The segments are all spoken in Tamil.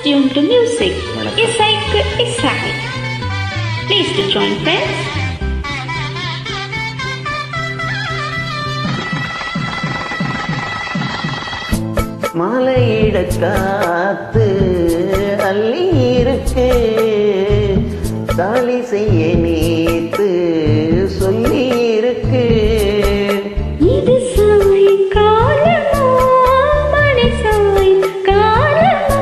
tuned to music. Isaiku Isai. Please to join friends. மாலையிட காத்து அள்ளி இருக்கு தாலி செய்ய நேத்து சொல்லி இருக்கு இது சாயங்காலமா, மணி சாயங்காலமா.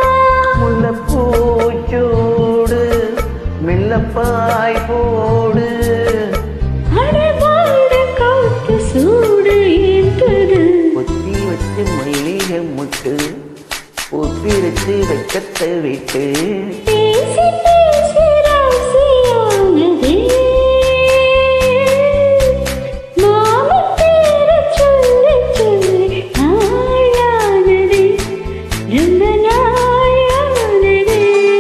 முல்லப்பூச்சூடு மெல்லப்பாய் போடு அடவாட காத்து சூடு ஏத்துது. பொத்தி வச்சு மல்லிக முட்டு ஒத்திருச்சு வெக்கத்தை விட்டு பேசி பேசி ராசியானதே. மாமன் பேரைச் சொல்லிச் சொல்லி நாளானதே. ரொம்ப நாளானதே.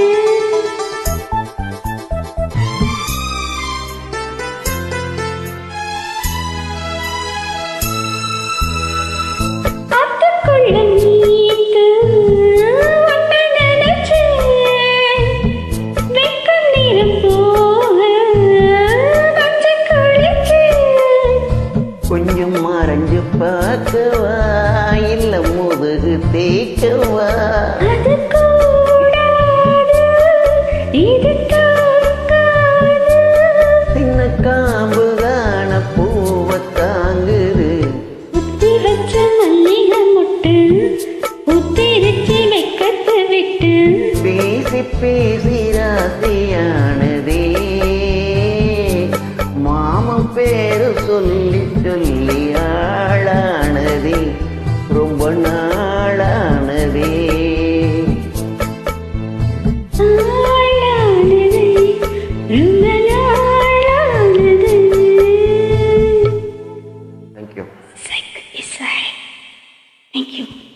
ஆத்துக்குள்ள நீந்து உன்னை நினைச்சேன். வெக்கம் நிறம் போக வச்சு குளிச்சேன். கொஞ்சம் மறைஞ்சு பார்க்கவா இல்ல முதுகு தேய்க்கவா அது கூடாது, இது தாங்காது. சின்ன காம்பு தான பூவை தாங்குது உத்தி வச்ச மல்லிகை மொட்டு, உத்திரிச்சு வெக்கத்தை விட்டு பேசி பேசி ராசியானதே மாமன் பேரு சொல்லி சொல்லி ஆளானதே ரொம்ப நாளானதே ஆளானது, ரொம்ப நாளானது. Thank you Psych is right. Thank you.